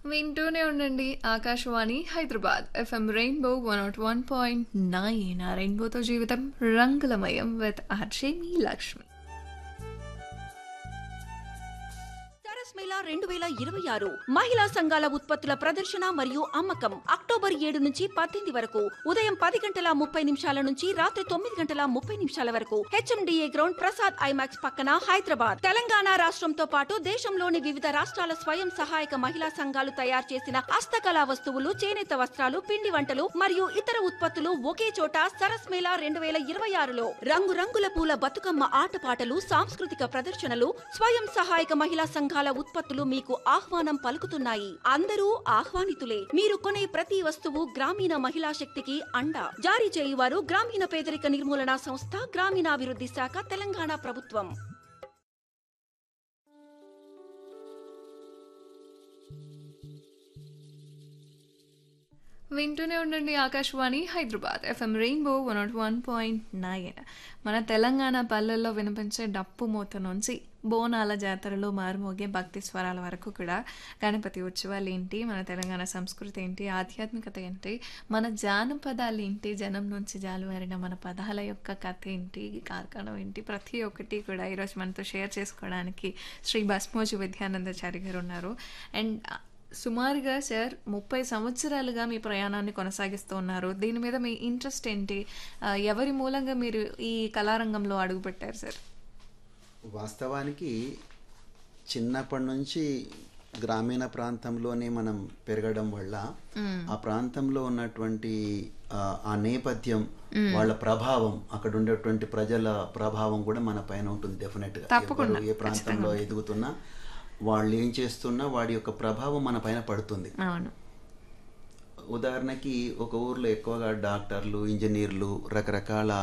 వింటూనే ఉండండి Akashvani Hyderabad FM rainbow one nought one point nine ఆ రెయిన్బోతో జీవితం రంగులమయం విత్ ఆర్జే మీ లక్ష్మి సరస్ మేళా రెండు వేల ఇరవై ఆరు మహిళా సంఘాల ఉత్పత్తుల ప్రదర్శన మరియు అమ్మకం అక్టోబర్ ఏడు నుంచి పద్దెనిమిది వరకు ఉదయం పది గంటల ముప్పై నిమిషాల నుంచి రాత్రి తొమ్మిది గంటల ముప్పై నిమిషాల వరకు హెచ్ఎండిఏ గ్రౌండ్ ప్రసాద్ ఐమాక్స్ పక్కన హైదరాబాద్ తెలంగాణ రాష్ట్రంతో పాటు దేశంలోని వివిధ రాష్ట్రాల స్వయం సహాయక మహిళా సంఘాలు తయారు చేసిన హస్తకళా వస్తువులు చేనేత వస్త్రాలు పిండి వంటలు మరియు ఇతర ఉత్పత్తులు ఒకే చోట సరస్ మేళా రెండు వేల ఇరవై ఆరులో రంగురంగుల పూల బతుకమ్మ ఆటపాటలు సాంస్కృతిక ప్రదర్శనలు స్వయం సహాయక మహిళా సంఘాల ఉత్పత్తులు మీకు ఆహ్వానం పలుకుతున్నాయి అందరూ ఆహ్వానితులే మీరు కొనే ప్రతి వస్తువు గ్రామీణ మహిళా శక్తికి అండ జారీ చేయువారు గ్రామీణ పేదరిక నిర్మూలన సంస్థ గ్రామీణాభివృద్ధి శాఖ తెలంగాణ ప్రభుత్వం వింటూనే ఉండండి Akashvani Hyderabad FM rainbow one nought one point nine మన తెలంగాణ పల్లెల్లో వినిపించే డప్పు మూత నుంచి బోనాల జాతరలో మారుమోగే భక్తి స్వరాల వరకు కూడా గణపతి ఉత్సవాలు ఏంటి మన తెలంగాణ సంస్కృతి ఏంటి ఆధ్యాత్మికత ఏంటి మన జానపదాలు ఏంటి జనం నుంచి జాలువారిన మన పదాల యొక్క కథ ఏంటి కార్ఖానం ఏంటి ప్రతి ఒక్కటి కూడా ఈరోజు మనతో షేర్ చేసుకోవడానికి శ్రీ భస్మోజు విద్యానందచారి గారు ఉన్నారు అండ్ సుమారుగా సార్ ముప్పై సంవత్సరాలుగా మీ ప్రయాణాన్ని కొనసాగిస్తూ ఉన్నారు దీని మీద మీ ఇంట్రెస్ట్ ఏంటి ఆ, ఎవరి మూలంగా మీరు ఈ కళారంగంలో అడుగుపెట్టారు సార్ వాస్తవానికి చిన్నప్పటి నుంచి గ్రామీణ ప్రాంతంలోనే మనం పెరగడం వల్ల ఆ ప్రాంతంలో ఉన్నటువంటి ఆ, ఆ నేపథ్యం వాళ్ళ ప్రభావం అక్కడ ఉండేటువంటి ప్రజల ప్రభావం కూడా మన పైన ఉంటుంది డెఫినెట్ గా తప్పకుండా, ఎవరు ఏ ప్రాంతంలో ఎదుగుతున్నా వాళ్ళు ఏం చేస్తున్నా వాడి యొక్క ప్రభావం మన పైన పడుతుంది అవును ఉదాహరణకి ఒక ఊర్లో ఎక్కువగా డాక్టర్లు ఇంజనీర్లు రకరకాల